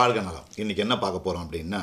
வாழ்க நலம் இன்றைக்கி என்ன பார்க்க போகிறோம் அப்படின்னா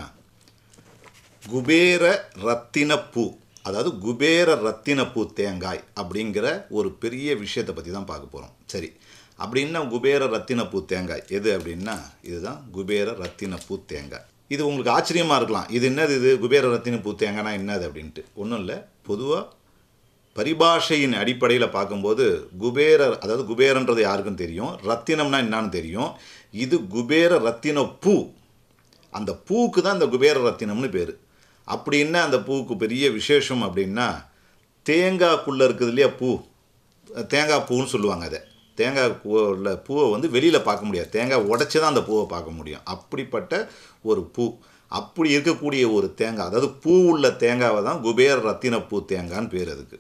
குபேர ரத்தின பூ அதாவது குபேர ரத்தின பூ தேங்காய் அப்படிங்கிற ஒரு பெரிய விஷயத்தை பற்றி தான் பார்க்க போகிறோம் சரி அப்படின்னா குபேர ரத்தின பூ தேங்காய் எது அப்படின்னா இதுதான் குபேர ரத்தின பூ தேங்காய் இது உங்களுக்கு ஆச்சரியமாக இருக்கலாம் இது என்னது இது குபேர ரத்தின பூ தேங்காய்னா என்னது அப்படின்ட்டு ஒன்றும் இல்லை பொதுவாக பரிபாஷையின் அடிப்படையில் பார்க்கும்போது குபேரர் அதாவது குபேரன்றது யாருக்கும் தெரியும் ரத்தினம்னா என்னன்னு தெரியும் இது குபேர ரத்தின பூ அந்த பூவுக்கு தான் இந்த குபேர ரத்தினம்னு பேர் அப்படி என்ன அந்த பூவுக்கு பெரிய விசேஷம் அப்படின்னா தேங்காய்க்குள்ளே இருக்குது இல்லையா பூ தேங்காய் பூன்னு சொல்லுவாங்க அதை தேங்காய் உள்ள பூவை வந்து வெளியில் பார்க்க முடியாது தேங்காய் உடச்சி தான் அந்த பூவை பார்க்க முடியும் அப்படிப்பட்ட ஒரு பூ அப்படி இருக்கக்கூடிய ஒரு தேங்காய் அதாவது பூ உள்ள தேங்காவை தான் குபேர ரத்தின பூ தேங்காய்ன்னு பேர் அதுக்கு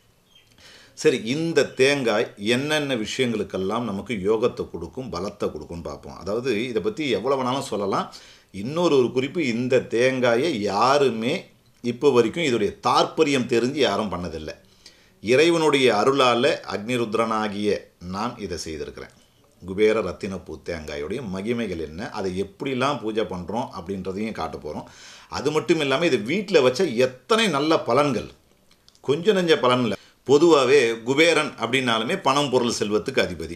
சரி இந்த தேங்காய் என்னென்ன விஷயங்களுக்கெல்லாம் நமக்கு யோகத்தை கொடுக்கும் பலத்தை கொடுக்கும்னு பார்ப்போம் அதாவது இதை பற்றி எவ்வளோ வேணாலும் சொல்லலாம் இன்னொரு ஒரு குறிப்பு இந்த தேங்காயை யாருமே இப்போ வரைக்கும் இதோடைய தாற்பயம் தெரிஞ்சு யாரும் பண்ணதில்லை இறைவனுடைய அருளால் அக்னிருத்ரனாகிய நான் இதை செய்திருக்கிறேன் குபேர ரத்தினப்பூ தேங்காயோடைய மகிமைகள் என்ன அதை எப்படிலாம் பூஜை பண்ணுறோம் அப்படின்றதையும் காட்ட போகிறோம் அது மட்டும் இல்லாமல் இதை வீட்டில் வச்ச எத்தனை நல்ல பலன்கள் கொஞ்சம் நெஞ்ச பலன் இல்லை பொதுவாகவே குபேரன் அப்படின்னாலுமே பணம் பொருள் செல்வத்துக்கு அதிபதி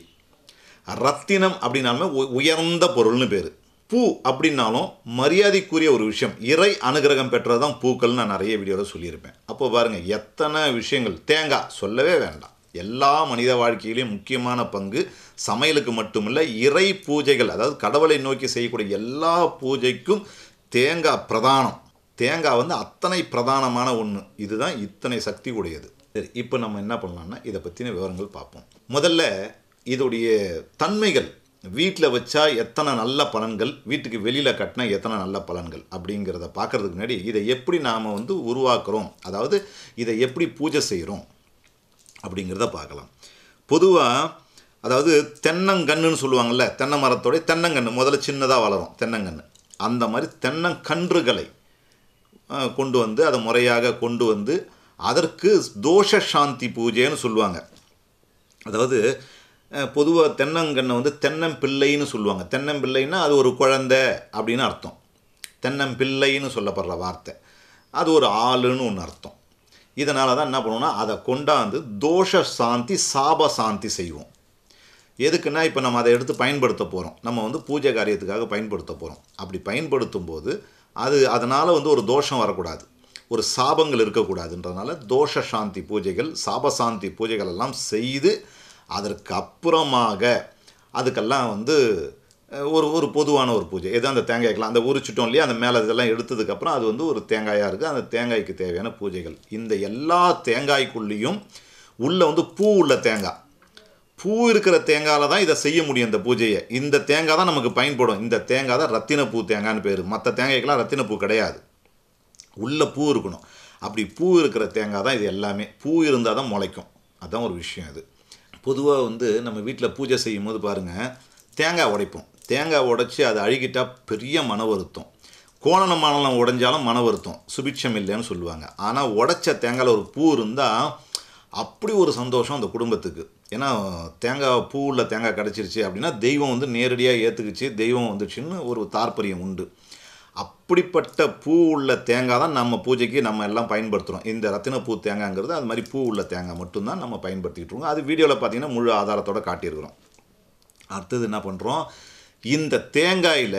ரத்தினம் அப்படின்னாலுமே உ- உயர்ந்த பொருள்னு பேர் பூ அப்படின்னாலும் மரியாதைக்குரிய ஒரு விஷயம் இறை அனுகிரகம் பெற்றது தான் பூக்கள் நான் நிறைய வீடியோவில் சொல்லியிருப்பேன் அப்போ பாருங்கள் எத்தனை விஷயங்கள் தேங்காய் சொல்லவே வேண்டாம் எல்லா மனித வாழ்க்கையிலையும் முக்கியமான பங்கு சமையலுக்கு மட்டுமில்லை இறை பூஜைகள் அதாவது கடவுளை நோக்கி செய்யக்கூடிய எல்லா பூஜைக்கும் தேங்காய் பிரதானம் தேங்காய் வந்து அத்தனை பிரதானமான ஒன்று இதுதான் இத்தனை சக்தி உடையது சரி இப்போ நம்ம என்ன பண்ணலாம்னா இதை பற்றின விவரங்கள் பார்ப்போம் முதல்ல இதோடைய தன்மைகள் வீட்டில் வச்சா எத்தனை நல்ல பலன்கள் வீட்டுக்கு வெளியில் கட்டினா எத்தனை நல்ல பலன்கள் அப்படிங்கிறத பார்க்கறதுக்கு முன்னாடி இதை எப்படி நாம் வந்து உருவாக்குறோம் அதாவது இதை எப்படி பூஜை செய்கிறோம் அப்படிங்கிறத பார்க்கலாம் பொதுவாக அதாவது தென்னங்கன்றுன்னு சொல்லுவாங்கள்ல தென்னை மரத்தோடைய தென்னங்கன்று முதல்ல சின்னதாக வளரும் தென்னங்கன்று அந்த மாதிரி தென்னங்கன்றுகளை அஹ், கொண்டு வந்து அதை முறையாக கொண்டு வந்து அதற்கு தோஷ சாந்தி பூஜைன்னு சொல்லுவாங்க அதாவது பொதுவாக தென்னங்கன்னை வந்து தென்னம்பிள்ளைன்னு சொல்லுவாங்க தென்னம்பிள்ளைன்னா அது ஒரு குழந்தை அப்படின்னு அர்த்தம் தென்னம்பிள்ளைன்னு சொல்லப்படுற வார்த்தை அது ஒரு ஆளுன்னு ஒன்று அர்த்தம் இதனால தான் என்ன பண்ணுவோம்னா அதை கொண்டாந்து தோஷ சாந்தி சாப சாந்தி செய்வோம் எதுக்குன்னா இப்போ நம்ம அதை எடுத்து பயன்படுத்த போகிறோம் நம்ம வந்து பூஜை காரியத்துக்காக பயன்படுத்த போகிறோம் அப்படி பயன்படுத்தும் போது அது அதனால் வந்து ஒரு தோஷம் வரக்கூடாது ஒரு சாபங்கள் இருக்கக்கூடாதுன்றதுனால தோஷ சாந்தி பூஜைகள் சாபசாந்தி பூஜைகள் எல்லாம் செய்து அதற்கு அப்புறமாக அதுக்கெல்லாம் வந்து அஹ், ஒரு ஒரு பொதுவான ஒரு பூஜை எது அந்த தேங்காய்க்கெல்லாம் அந்த உரிச்சிட்டோம் இல்லையா அந்த மேலே இதெல்லாம் எடுத்ததுக்கப்புறம் அது வந்து ஒரு தேங்காயாக இருக்குது அந்த தேங்காய்க்கு தேவையான பூஜைகள் இந்த எல்லா தேங்காய்க்குள்ளேயும் உள்ளே வந்து பூ உள்ள தேங்காய் பூ இருக்கிற தேங்காயில் தான் இதை செய்ய முடியும் இந்த பூஜையை இந்த தேங்காய் தான் நமக்கு பயன்படும் இந்த தேங்காய் தான் ரத்தின பூ தேங்காய்னு பேர் மற்ற தேங்காய்க்கெல்லாம் ரத்தின பூ கிடையாது உள்ள பூ இருக்கணும் அப்படி பூ இருக்கிற தேங்காய் தான் இது எல்லாமே பூ இருந்தால் தான் முளைக்கும் அதுதான் ஒரு விஷயம் இது பொதுவாக வந்து நம்ம வீட்டில் பூஜை செய்யும் போது பாருங்கள் தேங்காய் உடைப்போம் தேங்காய் உடைச்சி அதை அழுகிட்டா பெரிய மன வருத்தம் கோணன மானலம் உடைஞ்சாலும் மன வருத்தம் சுபிட்சம் இல்லைன்னு சொல்லுவாங்க ஆனால் உடைச்ச தேங்காயில் ஒரு பூ இருந்தால் அப்படி ஒரு சந்தோஷம் அந்த குடும்பத்துக்கு ஏன்னா தேங்காய் பூ உள்ள தேங்காய் கிடச்சிருச்சு அப்படின்னா தெய்வம் வந்து நேரடியாக ஏற்றுக்குச்சு தெய்வம் வந்துச்சுன்னு ஒரு தாற்பயம் உண்டு அப்படிப்பட்ட பூ உள்ள தேங்காய் தான் நம்ம பூஜைக்கு நம்ம எல்லாம் பயன்படுத்துகிறோம் இந்த ரத்தின பூ தேங்காய்ங்கிறது அது மாதிரி பூ உள்ள தேங்காய் மட்டும்தான் நம்ம பயன்படுத்திக்கிட்டு இருக்கோம் அது வீடியோவில் பார்த்தீங்கன்னா முழு ஆதாரத்தோட காட்டியிருக்கிறோம் அடுத்தது என்ன பண்ணுறோம் இந்த தேங்காயில்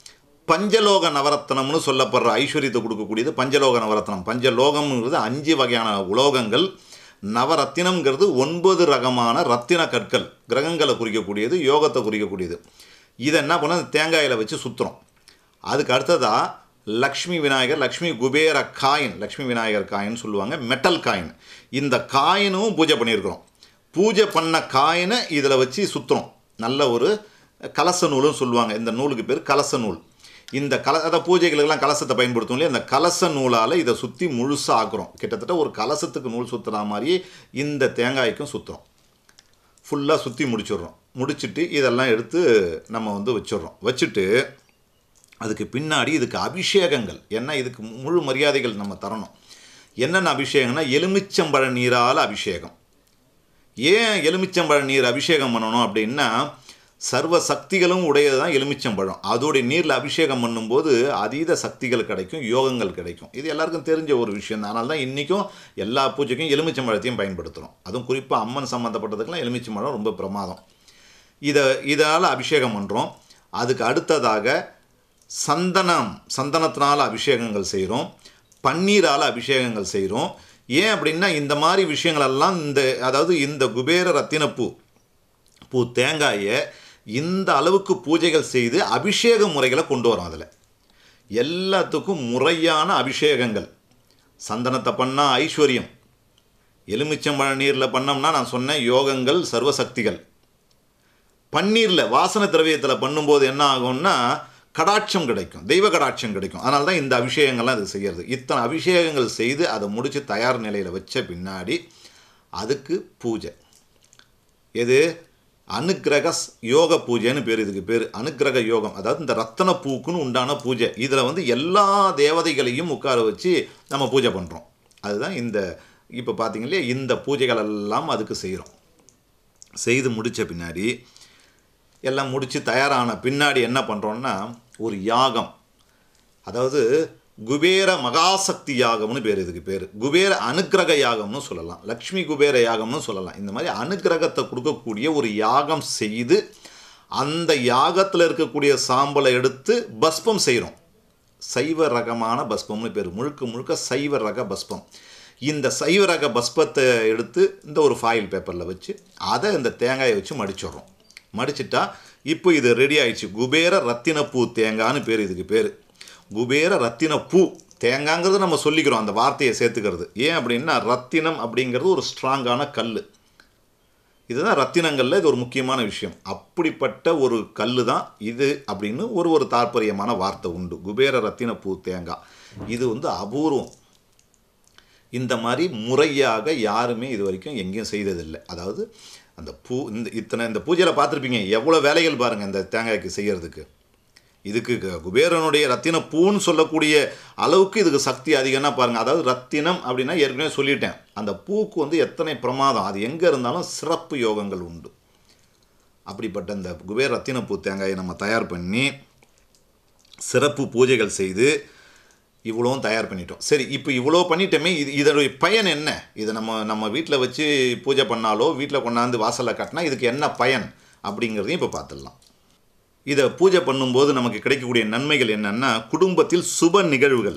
பஞ்சலோக நவரத்னம்னு சொல்லப்படுற ஐஸ்வர்யத்தை கொடுக்கக்கூடியது பஞ்சலோக நவரத்னம் பஞ்சலோகம்ங்கிறது அஞ்சு வகையான உலோகங்கள் நவரத்தினம்ங்கிறது ஒன்பது ரகமான ரத்தின கற்கள் கிரகங்களை குறிக்கக்கூடியது யோகத்தை குறிக்கக்கூடியது இதை என்ன பண்ண தேங்காயில் வச்சு சுற்றுறோம் அதுக்கு அடுத்ததாக லக்ஷ்மி விநாயகர் லக்ஷ்மி குபேர காயின் லக்ஷ்மி விநாயகர் காயின் சொல்லுவாங்க மெட்டல் காயின் இந்த காயினும் பூஜை பண்ணியிருக்கிறோம் பூஜை பண்ண காயினை இதில் வச்சு சுற்றுறோம் நல்ல ஒரு கலச நூலுன்னு சொல்லுவாங்க இந்த நூலுக்கு பேர் கலச நூல் இந்த கல அதாவது பூஜைகளுக்கெல்லாம் கலசத்தை பயன்படுத்தும் இல்லையா இந்த கலச நூலால் இதை சுற்றி முழுசாக ஆக்குறோம் கிட்டத்தட்ட ஒரு கலசத்துக்கு நூல் சுற்றுற மாதிரி இந்த தேங்காய்க்கும் சுற்றுறோம் ஃபுல்லாக சுற்றி முடிச்சிடுறோம் முடிச்சிட்டு இதெல்லாம் எடுத்து நம்ம வந்து வச்சிடுறோம் வச்சுட்டு அதுக்கு பின்னாடி இதுக்கு அபிஷேகங்கள் ஏன்னா இதுக்கு முழு மரியாதைகள் நம்ம தரணும் என்னென்ன அபிஷேகம்னா எலுமிச்சம்பழ நீரால் அபிஷேகம் ஏன் எலுமிச்சம்பழ நீர் அபிஷேகம் பண்ணணும் அப்படின்னா சர்வ சக்திகளும் உடையது தான் எலுமிச்சம்பழம் அதோடைய நீரில் அபிஷேகம் பண்ணும்போது அதீத சக்திகள் கிடைக்கும் யோகங்கள் கிடைக்கும் இது எல்லாருக்கும் தெரிஞ்ச ஒரு விஷயம் தான் அதனால தான் இன்றைக்கும் எல்லா பூஜைக்கும் எலுமிச்சம்பழத்தையும் பயன்படுத்துகிறோம் அதுவும் குறிப்பாக அம்மன் சம்மந்தப்பட்டதுக்கெல்லாம் எலுமிச்சம்பழம் ரொம்ப பிரமாதம் இதை இதால் அபிஷேகம் பண்ணுறோம் அதுக்கு அடுத்ததாக சந்தனம் சந்தனத்தினால் அபிஷேகங்கள் செய்கிறோம் பன்னீரால் அபிஷேகங்கள் செய்கிறோம் ஏன் அப்படின்னா இந்த மாதிரி விஷயங்களெல்லாம் இந்த அதாவது இந்த குபேர ரத்தினப்பூ பூ தேங்காயை இந்த அளவுக்கு பூஜைகள் செய்து அபிஷேக முறைகளை கொண்டு வரோம் அதில் எல்லாத்துக்கும் முறையான அபிஷேகங்கள் சந்தனத்தை பண்ணால் ஐஸ்வர்யம் எலுமிச்சம்பழ நீரில் பண்ணோம்னா நான் சொன்னேன் யோகங்கள் சர்வசக்திகள் பன்னீரில் வாசன திரவியத்தில் பண்ணும்போது என்ன ஆகும்னா கடாட்சம் கிடைக்கும் தெய்வ கடாட்சம் கிடைக்கும் அதனால தான் இந்த அபிஷேகங்கள்லாம் இது செய்கிறது இத்தனை அபிஷேகங்கள் செய்து அதை முடித்து தயார் நிலையில் வச்ச பின்னாடி அதுக்கு பூஜை எது அனுக்கிரக யோக பூஜைன்னு பேர் இதுக்கு பேர் அனுக்கிரக யோகம் அதாவது இந்த ரத்தன பூக்குன்னு உண்டான பூஜை இதில் வந்து எல்லா தேவதைகளையும் உட்கார வச்சு நம்ம பூஜை பண்ணுறோம் அதுதான் இந்த இப்போ பார்த்தீங்க இல்லையா இந்த பூஜைகள் எல்லாம் அதுக்கு செய்கிறோம் செய்து முடித்த பின்னாடி எல்லாம் முடித்து தயாரான பின்னாடி என்ன பண்ணுறோன்னா ஒரு யாகம் அதாவது குபேர மகாசக்தி யாகம்னு பேர் இதுக்கு பேர் குபேர அனுக்கிரக யாகம்னு சொல்லலாம் லக்ஷ்மி குபேர யாகம்னு சொல்லலாம் இந்த மாதிரி அனுக்கிரகத்தை கொடுக்கக்கூடிய ஒரு யாகம் செய்து அந்த யாகத்தில் இருக்கக்கூடிய சாம்பலை எடுத்து பஸ்பம் செய்கிறோம் சைவ ரகமான பஸ்பம்னு பேர் முழுக்க முழுக்க சைவ ரக பஸ்பம் இந்த சைவ ரக பஸ்பத்தை எடுத்து இந்த ஒரு ஃபாயில் பேப்பரில் வச்சு அதை இந்த தேங்காயை வச்சு மடிச்சிடுறோம் மடிச்சிட்டா இப்போ இது ரெடி ஆயிடுச்சு குபேர ரத்தினப்பூ தேங்கான்னு பேர் இதுக்கு பேர் குபேர ரத்தின பூ தேங்காங்கிறது நம்ம சொல்லிக்கிறோம் அந்த வார்த்தையை சேர்த்துக்கிறது ஏன் அப்படின்னா ரத்தினம் அப்படிங்கிறது ஒரு ஸ்ட்ராங்கான கல் இதுதான் ரத்தினங்களில் இது ஒரு முக்கியமான விஷயம் அப்படிப்பட்ட ஒரு கல் தான் இது அப்படின்னு ஒரு ஒரு தாற்பயமான வார்த்தை உண்டு குபேர ரத்தின பூ தேங்காய் இது வந்து அபூர்வம் இந்த மாதிரி முறையாக யாருமே இது வரைக்கும் எங்கேயும் செய்ததில்லை அதாவது அந்த பூ இந்த இத்தனை இந்த பூஜையில் பார்த்துருப்பீங்க எவ்வளோ வேலைகள் பாருங்கள் இந்த தேங்காய்க்கு செய்கிறதுக்கு இதுக்கு க- குபேரனுடைய ரத்தின பூன்னு சொல்லக்கூடிய அளவுக்கு இதுக்கு சக்தி அதிகம்னா பாருங்கள் அதாவது ரத்தினம் அப்படின்னா ஏற்கனவே சொல்லிட்டேன் அந்த பூக்கு வந்து எத்தனை பிரமாதம் அது எங்கே இருந்தாலும் சிறப்பு யோகங்கள் உண்டு அப்படிப்பட்ட இந்த குபேர ரத்தின பூ தேங்காயை நம்ம தயார் பண்ணி சிறப்பு பூஜைகள் செய்து இவ்வளோவும் தயார் பண்ணிட்டோம் சரி இப்போ இவ்வளோ பண்ணிட்டோமே இது இதனுடைய பயன் என்ன இதை நம்ம நம்ம வீட்டில் வச்சு பூஜை பண்ணாலோ வீட்டில் கொண்டாந்து வாசலில் கட்டினா இதுக்கு என்ன பயன் அப்படிங்கிறதையும் இப்போ பார்த்துடலாம் இதை பூஜை பண்ணும்போது நமக்கு கிடைக்கக்கூடிய நன்மைகள் என்னென்னா குடும்பத்தில் சுப நிகழ்வுகள்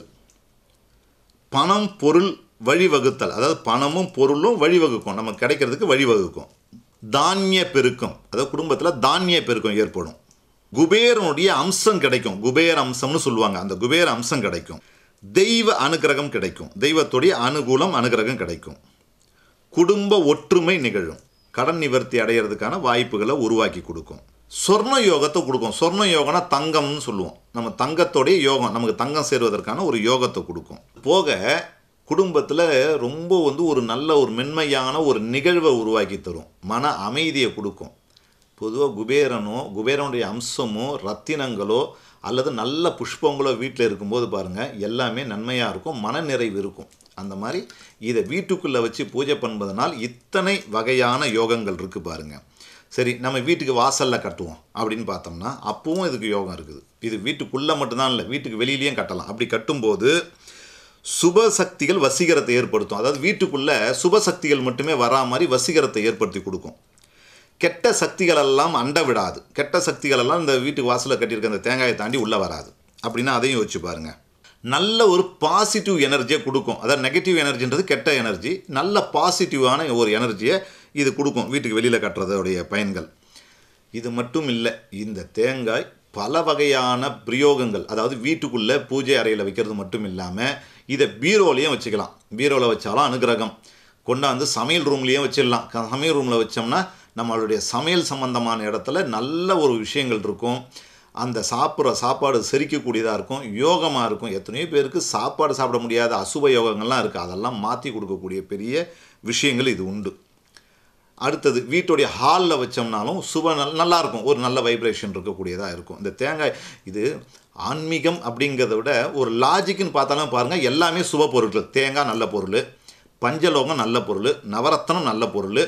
பணம் பொருள் வழிவகுத்தல் அதாவது பணமும் பொருளும் வழிவகுக்கும் நமக்கு கிடைக்கிறதுக்கு வழிவகுக்கும் தானிய பெருக்கம் அதாவது குடும்பத்தில் தானிய பெருக்கம் ஏற்படும் குபேரனுடைய அம்சம் கிடைக்கும் குபேர அம்சம்னு சொல்லுவாங்க அந்த குபேர அம்சம் கிடைக்கும் தெய்வ அனுகிரகம் கிடைக்கும் தெய்வத்துடைய அனுகூலம் அனுகிரகம் கிடைக்கும் குடும்ப ஒற்றுமை நிகழும் கடன் நிவர்த்தி அடையிறதுக்கான வாய்ப்புகளை உருவாக்கி கொடுக்கும் சொர்ண யோகத்தை கொடுக்கும் சொர்ண யோகம்னா தங்கம்னு சொல்லுவோம் நம்ம தங்கத்தோடைய யோகம் நமக்கு தங்கம் சேருவதற்கான ஒரு யோகத்தை கொடுக்கும் போக குடும்பத்தில் ரொம்ப வந்து ஒரு நல்ல ஒரு மென்மையான ஒரு நிகழ்வை உருவாக்கி தரும் மன அமைதியை கொடுக்கும் பொதுவாக குபேரனோ குபேரனுடைய அம்சமோ ரத்தினங்களோ அல்லது நல்ல புஷ்பங்களோ வீட்டில் இருக்கும்போது பாருங்கள் எல்லாமே நன்மையாக இருக்கும் மனநிறைவு இருக்கும் அந்த மாதிரி இதை வீட்டுக்குள்ளே வச்சு பூஜை பண்ணுவதனால் இத்தனை வகையான யோகங்கள் இருக்குது பாருங்கள் சரி நம்ம வீட்டுக்கு வாசலில் கட்டுவோம் அப்படின்னு பார்த்தோம்னா அப்பவும் இதுக்கு யோகம் இருக்குது இது வீட்டுக்குள்ளே மட்டும்தான் இல்லை வீட்டுக்கு வெளியிலையும் கட்டலாம் அப்படி கட்டும்போது சுப சக்திகள் வசீகரத்தை ஏற்படுத்தும் அதாவது வீட்டுக்குள்ளே சுப சக்திகள் மட்டுமே வரா மாதிரி வசீகரத்தை ஏற்படுத்தி கொடுக்கும் கெட்ட சக்திகள் எல்லாம் அண்ட விடாது கெட்ட சக்திகள் எல்லாம் இந்த வீட்டுக்கு வாசலில் கட்டியிருக்க அந்த தேங்காயை தாண்டி உள்ளே வராது அப்படின்னா அதையும் யோசிச்சு பாருங்க நல்ல ஒரு பாசிட்டிவ் எனர்ஜியை கொடுக்கும் அதாவது நெகட்டிவ் எனர்ஜின்றது கெட்ட எனர்ஜி நல்ல பாசிட்டிவான ஒரு எனர்ஜியை இது கொடுக்கும் வீட்டுக்கு வெளியில் கட்டுறதோடைய பயன்கள் இது மட்டும் இல்லை இந்த தேங்காய் பல வகையான பிரயோகங்கள் அதாவது வீட்டுக்குள்ளே பூஜை அறையில் வைக்கிறது மட்டும் இல்லாமல் இதை பீரோலையும் வச்சுக்கலாம் பீரோவில் வச்சாலும் அனுகிரகம் கொண்டாந்து சமையல் ரூம்லேயும் வச்சிடலாம் க- சமையல் ரூமில் வச்சோம்னா நம்மளுடைய சமையல் சம்பந்தமான இடத்துல நல்ல ஒரு விஷயங்கள் இருக்கும் அந்த சாப்பிட்ற சாப்பாடு செரிக்கக்கூடியதாக இருக்கும் யோகமாக இருக்கும் எத்தனையோ பேருக்கு சாப்பாடு சாப்பிட முடியாத அசுப யோகங்கள்லாம் இருக்குது அதெல்லாம் மாற்றி கொடுக்கக்கூடிய பெரிய விஷயங்கள் இது உண்டு அடுத்தது வீட்டுடைய ஹாலில் வச்சோம்னாலும் சுப நல் நல்லா இருக்கும் ஒரு நல்ல வைப்ரேஷன் இருக்கக்கூடியதாக இருக்கும் இந்த தேங்காய் இது ஆன்மீகம் அப்படிங்கிறத விட ஒரு லாஜிக்குன்னு பார்த்தாலும் பாருங்கள் எல்லாமே சுப பொருட்கள் தேங்காய் நல்ல பொருள் பஞ்சலோகம் நல்ல பொருள் நவரத்னம் நல்ல பொருள்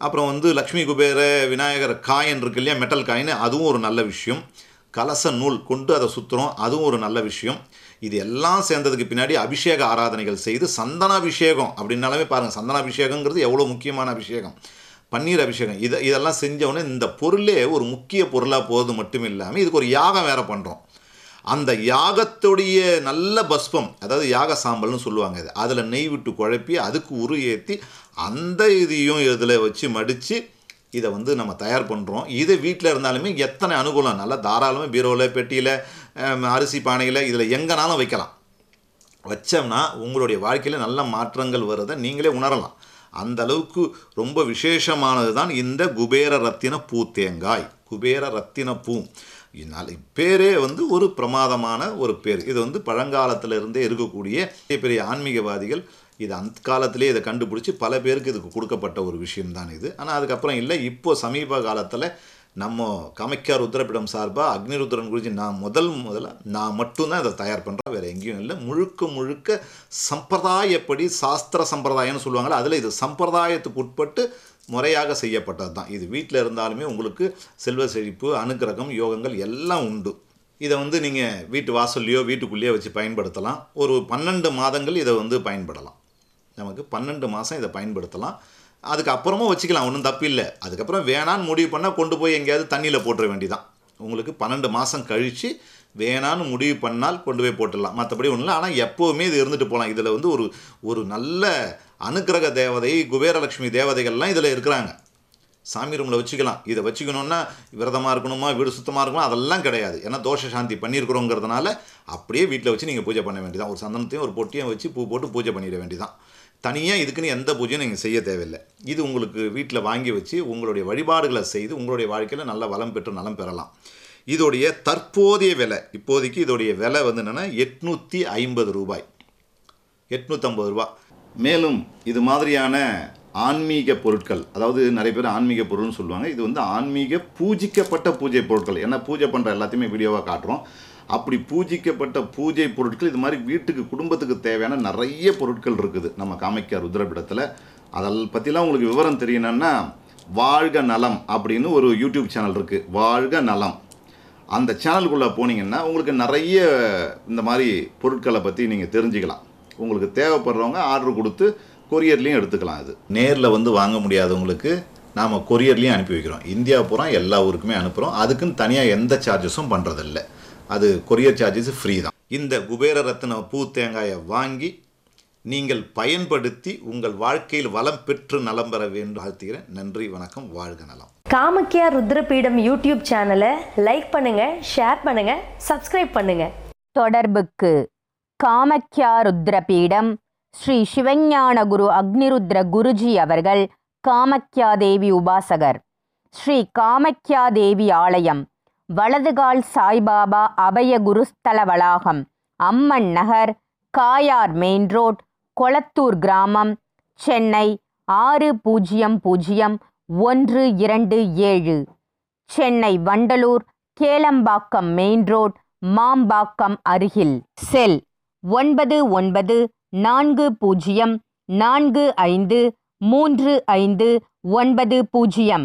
அப்புறம் வந்து லக்ஷ்மி குபேர விநாயகர் காயின் இருக்கு இல்லையா மெட்டல் காயின் அதுவும் ஒரு நல்ல விஷயம் கலச நூல் கொண்டு அதை சுற்றுறோம் அதுவும் ஒரு நல்ல விஷயம் இது எல்லாம் சேர்ந்ததுக்கு பின்னாடி அபிஷேக ஆராதனைகள் செய்து சந்தனாபிஷேகம் அப்படின்னாலுமே பாருங்கள் சந்தனாபிஷேகங்கிறது எவ்வளோ முக்கியமான அபிஷேகம் பன்னீர் அபிஷேகம் இதை இதெல்லாம் செஞ்சவொடனே இந்த பொருளே ஒரு முக்கிய பொருளாக போகிறது மட்டும் இல்லாமல் இதுக்கு ஒரு யாகம் வேறு பண்ணுறோம் அந்த யாகத்துடைய நல்ல பஸ்பம் அதாவது யாக சாம்பல்னு சொல்லுவாங்க இது அதில் நெய் விட்டு குழப்பி அதுக்கு உரு ஏற்றி அந்த இதையும் இதில் வச்சு மடித்து இதை வந்து நம்ம தயார் பண்ணுறோம் இது வீட்டில் இருந்தாலுமே எத்தனை அனுகூலம் நல்லா தாராளமாக பீரோவில் பெட்டியில் அஹ், அரிசி பானையில் இதில் எங்கேனாலும் வைக்கலாம் வச்சோம்னா உங்களுடைய வாழ்க்கையில் நல்ல மாற்றங்கள் வருதை நீங்களே உணரலாம் அந்த அளவுக்கு ரொம்ப விசேஷமானது தான் இந்த குபேர ரத்தின பூ தேங்காய் குபேர ரத்தின பூ இதனால் பேரே வந்து ஒரு பிரமாதமான ஒரு பேர் இது வந்து பழங்காலத்துல இருந்தே இருக்கக்கூடிய பெரிய பெரிய ஆன்மீகவாதிகள் இது அந்த காலத்திலே இதை கண்டுபிடிச்சி பல பேருக்கு இதுக்கு கொடுக்கப்பட்ட ஒரு விஷயம்தான் இது ஆனால் அதுக்கப்புறம் இல்லை இப்போ சமீப காலத்தில் நம்ம காமைக்கா ருத்ரபீடம் சார்பாக அக்னிருத்ரன் குறித்து நான் முதல் முதல்ல நான் மட்டும்தான் இதை தயார் பண்ணுறேன் வேறு எங்கேயும் இல்லை முழுக்க முழுக்க சம்பிரதாயப்படி சாஸ்திர சம்பிரதாயம்னு சொல்லுவாங்கள்ல அதில் இது சம்பிரதாயத்துக்கு உட்பட்டு முறையாக செய்யப்பட்டது தான் இது வீட்டில் இருந்தாலுமே உங்களுக்கு செல்வ செழிப்பு அனுக்கிரகம் யோகங்கள் எல்லாம் உண்டு இதை வந்து நீங்கள் வீட்டு வாசல்லையோ வீட்டுக்குள்ளேயோ வச்சு பயன்படுத்தலாம் ஒரு பன்னெண்டு மாதங்கள் இதை வந்து பயன்படலாம் நமக்கு பன்னெண்டு மாதம் இதை பயன்படுத்தலாம் அதுக்கப்புறமும் வச்சுக்கலாம் ஒன்றும் தப்பு இல்லை அதுக்கப்புறம் வேணான்னு முடிவு பண்ணால் கொண்டு போய் எங்கேயாவது தண்ணியில் போட்டுற வேண்டியதான் உங்களுக்கு பன்னெண்டு மாதம் கழித்து வேணான்னு முடிவு பண்ணால் கொண்டு போய் போட்டுடலாம் மற்றபடி ஒன்றும் இல்லை ஆனால் எப்போவுமே இது இருந்துட்டு போகலாம் இதில் வந்து ஒரு ஒரு நல்ல அனுக்கிரக தேவதை குபேரலட்சுமி தேவதைகள்லாம் இதில் இருக்கிறாங்க சாமி ரூமில் வச்சுக்கலாம் இதை வச்சுக்கணுன்னா விரதமாக இருக்கணுமா வீடு சுத்தமாக இருக்கணுமா அதெல்லாம் கிடையாது ஏன்னா தோஷ சாந்தி பண்ணியிருக்கிறோங்கிறதுனால அப்படியே வீட்டில் வச்சு நீங்கள் பூஜை பண்ண வேண்டியதான் ஒரு சந்தனத்தையும் ஒரு பொட்டியும் வச்சு பூ போட்டு பூஜை பண்ணிட வேண்டியதான் தனியாக இதுக்குன்னு எந்த பூஜையும் நீங்கள் செய்ய தேவையில்லை இது உங்களுக்கு வீட்டில் வாங்கி வச்சு உங்களுடைய வழிபாடுகளை செய்து உங்களுடைய வாழ்க்கையில் நல்ல வளம் பெற்று நலம் பெறலாம் இதோடைய தற்போதைய விலை இப்போதைக்கு இதோடைய விலை வந்து என்னென்னா எட்நூற்றி ஐம்பது ரூபாய் எட்நூற்றம்பது ரூபா மேலும் இது மாதிரியான ஆன்மீக பொருட்கள் அதாவது நிறைய பேர் ஆன்மீக பொருள்னு சொல்லுவாங்க இது வந்து ஆன்மீக பூஜிக்கப்பட்ட பூஜை பொருட்கள் ஏன்னா பூஜை பண்ணுற எல்லாத்தையுமே வீடியோவாக காட்டுறோம் அப்படி பூஜிக்கப்பட்ட பூஜை பொருட்கள் இது மாதிரி வீட்டுக்கு குடும்பத்துக்கு தேவையான நிறைய பொருட்கள் இருக்குது நம்ம காமிக்க ருத்ரபீடத்தில் அதில் பற்றிலாம் உங்களுக்கு விவரம் தெரியணும்னா வாழ்க நலம் அப்படின்னு ஒரு யூடியூப் சேனல் இருக்குது வாழ்க நலம் அந்த சேனலுக்குள்ளே போனீங்கன்னா உங்களுக்கு நிறைய இந்த மாதிரி பொருட்களை பற்றி நீங்கள் தெரிஞ்சுக்கலாம் உங்களுக்கு தேவைப்படுறவங்க ஆர்டர் கொடுத்து கொரியர்லேயும் எடுத்துக்கலாம் அது நேரில் வந்து வாங்க முடியாதவங்களுக்கு நாம் கொரியர்லேயும் அனுப்பி வைக்கிறோம் இந்தியா பூரா எல்லா ஊருக்குமே அனுப்புகிறோம் அதுக்குன்னு தனியாக எந்த சார்ஜஸும் பண்ணுறதில்ல அது கொரியர் சார்ஜஸ் ஃப்ரீ தான் இந்த குபேர ரத்ன பூ தேங்காயை வாங்கி நீங்கள் பயன்படுத்தி உங்கள் வாழ்க்கையில் வளம் பெற்று நலம் பெற வேண்டும் வாழ்த்துகிறேன் நன்றி வணக்கம் வாழ்க நலம் காமக்கியா ருத்ரபீடம் யூடியூப் சேனலை லைக் பண்ணுங்க ஷேர் பண்ணுங்க சப்ஸ்கிரைப் பண்ணுங்க தொடர்புக்கு காமக்யா ருத்ரபீடம் ஸ்ரீ சிவஞான குரு அக்னிருத்ர குருஜி அவர்கள் காமக்யா தேவி உபாசகர் ஸ்ரீ காமக்யா தேவி ஆலயம் வலதுகால் சாய்பாபா அபய குருஸ்தல வளாகம் அம்மன் நகர் காயார் மெயின் ரோட் கொளத்தூர் கிராமம் சென்னை ஆறு பூஜ்ஜியம் பூஜ்ஜியம் ஒன்று இரண்டு ஏழு சென்னை வண்டலூர் கேளம்பாக்கம் மெயின் ரோட் மாம்பாக்கம் அருகில் செல் ஒன்பது ஒன்பது நான்கு பூஜ்ஜியம் நான்கு ஐந்து மூன்று ஐந்து ஒன்பது பூஜ்ஜியம்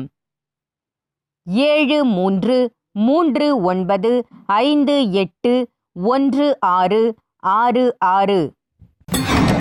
ஏழு மூன்று மூன்று ஒன்பது ஐந்து எட்டு ஒன்று ஆறு ஆறு ஆறு